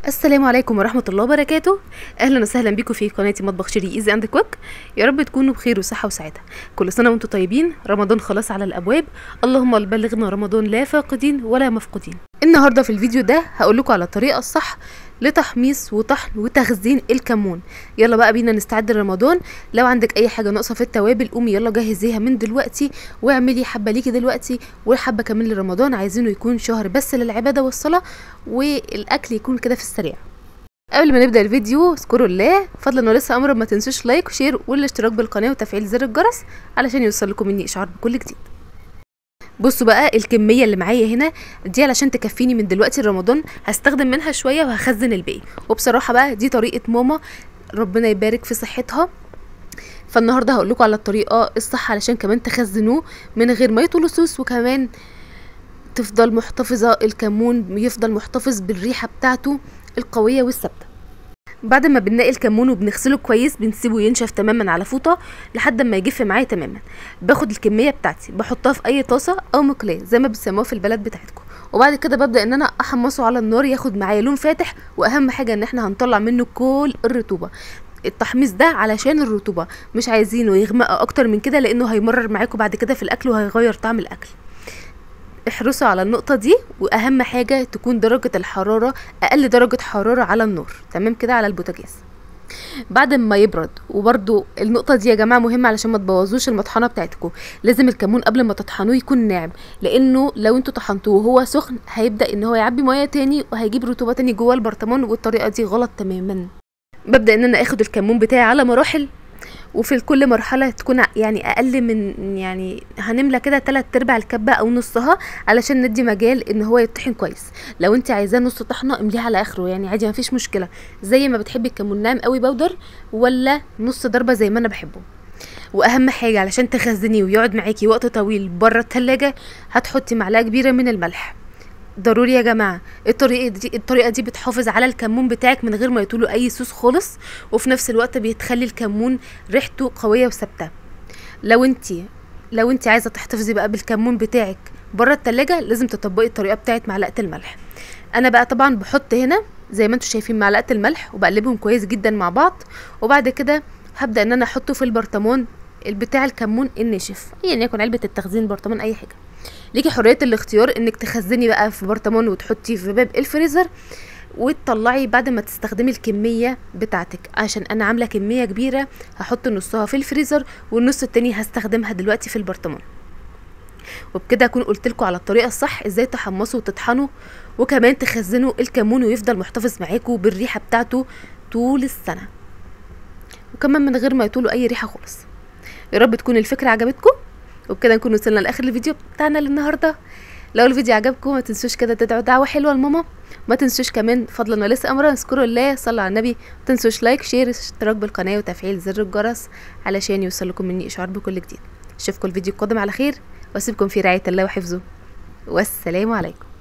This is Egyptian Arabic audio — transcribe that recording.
السلام عليكم ورحمة الله وبركاته أهلا وسهلا بكم في قناتي مطبخ شيري إيزي أند كوك يا رب تكونوا بخير وصحة وسعادة كل سنة وانتم طيبين رمضان خلاص على الأبواب اللهم بلغنا رمضان لا فاقدين ولا مفقودين النهاردة في الفيديو ده هقول لكم على الطريقة الصح لتحميص وطحن وتخزين الكمون يلا بقى بينا نستعد لرمضان لو عندك اي حاجه ناقصه في التوابل قومي يلا جهزيها من دلوقتي واعملي حبه ليكي دلوقتي وحبه كمان لرمضان عايزينه يكون شهر بس للعباده والصلاه والاكل يكون كده في السريع قبل ما نبدا الفيديو اذكروا الله فضلا ولسه امر ما تنسوش لايك وشير والاشتراك بالقناه وتفعيل زر الجرس علشان يوصل لكم مني اشعار بكل جديد بصوا بقى الكمية اللي معايا هنا دي علشان تكفيني من دلوقتي رمضان هستخدم منها شوية وهخزن الباقي وبصراحة بقى دي طريقة ماما ربنا يبارك في صحتها فالنهارده هقول لكم على الطريقة الصح علشان كمان تخزنوه من غير ما يطول صوص وكمان تفضل محتفظة الكمون يفضل محتفظ بالريحة بتاعته القوية والثابتة بعد ما بنلاقي الكمون وبنغسله كويس بنسيبه ينشف تماما على فوطه لحد ما يجف معايا تماما باخد الكميه بتاعتي بحطها في اي طاسه او مقلاه زي ما بتسموها في البلد بتاعتكم وبعد كده ببدا ان انا احمصه على النار ياخد معايا لون فاتح واهم حاجه ان احنا هنطلع منه كل الرطوبه التحميص ده علشان الرطوبه مش عايزينه يغمق اكتر من كده لانه هيمرر معاكم بعد كده في الاكل وهيغير طعم الاكل احرصوا على النقطة دي وأهم حاجة تكون درجة الحرارة أقل درجة حرارة على النار تمام كده على البوتاجاز بعد ما يبرد وبرده النقطة دي يا جماعة مهمة علشان ما تبوظوش المطحنة بتاعتكم لازم الكمون قبل ما تطحنوه يكون ناعم لأنه لو انتوا طحنتوه وهو سخن هيبدأ ان هو يعبي مية تاني وهيجيب رطوبة تاني جوه البرطمان والطريقة دي غلط تماما ببدأ ان انا اخد الكمون بتاعي على مراحل وفي كل مرحلة تكون يعني أقل من يعني هنملى كده تلات أرباع الكبة أو نصها علشان ندي مجال إن هو يطحن كويس لو أنت عايزاه نص طحنة امليه على آخره يعني عادي مفيش مشكلة زي ما بتحبي الكمون ناعم قوي بودر ولا نص ضربة زي ما أنا بحبه واهم حاجه علشان تخزنيه ويقعد معاكي وقت طويل بره التلاجة هتحطي معلقه كبيره من الملح ضروري يا جماعه الطريقه دي الطريقه دي بتحافظ على الكمون بتاعك من غير ما يطوله اي صوص خالص وفي نفس الوقت بتخلي الكمون ريحته قويه وثابته لو انت لو انت عايزه تحتفظي بقى بالكمون بتاعك بره التلاجة لازم تطبقي الطريقه بتاعت معلقه الملح انا بقى طبعا بحط هنا زي ما انتم شايفين معلقه الملح وبقلبهم كويس جدا مع بعض وبعد كده هبدا ان انا احطه في البرطمان بتاع الكمون الناشف يعني يكن علبه التخزين برطمان اي حاجه ليكي حريه الاختيار انك تخزني بقى في برطمان وتحطيه في باب الفريزر وتطلعي بعد ما تستخدمي الكميه بتاعتك عشان انا عامله كميه كبيره هحط نصها في الفريزر والنص التاني هستخدمها دلوقتي في البرطمان وبكده اكون قلت لكم على الطريقه الصح ازاي تحمصوا وتطحنوا وكمان تخزنوا الكمون ويفضل محتفظ معاكم بالريحه بتاعته طول السنه وكمان من غير ما يطولوا اي ريحه خالص يا رب تكون الفكره عجبتكم وبكده نكون وصلنا لاخر الفيديو بتاعنا للنهارده لو الفيديو عجبكم ما تنسوش كده تدعوا دعوه حلوه لماما ما تنسوش كمان فضلا ولسه امرا اذكروا الله صلوا على النبي ما تنسوش لايك شير اشتراك بالقناه وتفعيل زر الجرس علشان يوصلكم مني اشعار بكل جديد اشوفكم الفيديو القادم على خير واسيبكم في رعايه الله وحفظه والسلام عليكم